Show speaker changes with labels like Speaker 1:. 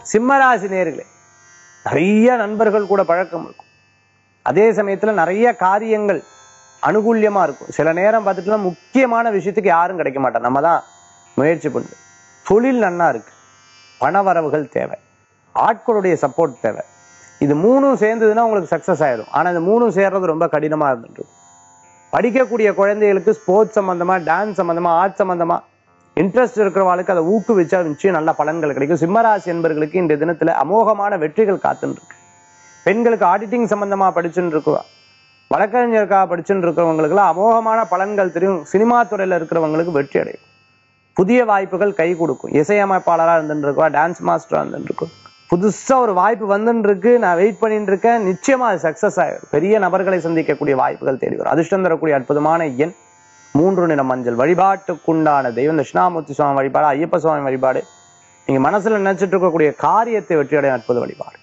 Speaker 1: சிம்மராசி நேர்களே நிறைய நண்பர்கள் கூட பழக்கம் இருக்கும் அதே சமயத்துல நிறைய காரியங்கள் அனுகூல்யமா இருக்கும் சில நேரம் பார்த்துட்டுனா முக்கியமான விஷயத்துக்கு யாரும் கிடைக்க மாட்டா நம்ம தான் முயற்சி பண்ணு தொழில் நன்னா இருக்கு பண வரவுகள் தேவை ஆட்களுடைய சப்போர்ட் தேவை இது மூணும் சேர்ந்ததுன்னா உங்களுக்கு சக்சஸ் ஆயிடும் ஆனா இந்த மூணும் சேர்றது ரொம்ப கடினமா இருந்துட்டு படிக்கக்கூடிய குழந்தைகளுக்கு ஸ்போர்ட்ஸ் சம்பந்தமா டான்ஸ் சம்பந்தமா ஆர்ட் சம்பந்தமா இன்ட்ரெஸ்ட் இருக்கிறவங்களுக்கு அதை ஊக்குவிச்சா நிச்சயம் நல்ல பலன்கள் கிடைக்கும் சிம்மராசி என்பர்களுக்கு இந்த தினத்துல அமோகமான வெற்றிகள் காத்துன்னு இருக்கு பெண்களுக்கு ஆடிட்டிங் சம்பந்தமா படிச்சுன்னு இருக்குவா வழக்கறிஞருக்காக படிச்சுன்னு இருக்கிறவங்களுக்குலாம் அமோகமான பலன்கள் தெரியும் சினிமா துறையில இருக்கிறவங்களுக்கு வெற்றி அடையும் புதிய வாய்ப்புகள் கை கொடுக்கும் இசையமைப்பாளராக இருந்துட்டு இருக்கா டான்ஸ் மாஸ்டரா இருந்துட்டு இருக்கும் புதுசா ஒரு வாய்ப்பு வந்துட்டு இருக்கு நான் வெயிட் பண்ணிட்டு இருக்கேன் நிச்சயமா அது சக்சஸ் ஆயிடும் பெரிய நபர்களை சந்திக்கக்கூடிய வாய்ப்புகள் தேடி வரும் அதிர்ஷ்டம் தரக்கூடிய அற்புதமான எண் மூன்று நிற மஞ்சள் வழிபாட்டுக்குண்டான தெய்வம் தட்சிணாமூர்த்தி சுவாமி வழிபாடு ஐயப்ப சுவாமி வழிபாடு நீங்க மனசுல நினைச்சிட்டு இருக்கக்கூடிய காரியத்தை வெற்றி அடைய அற்புத வழிபாடு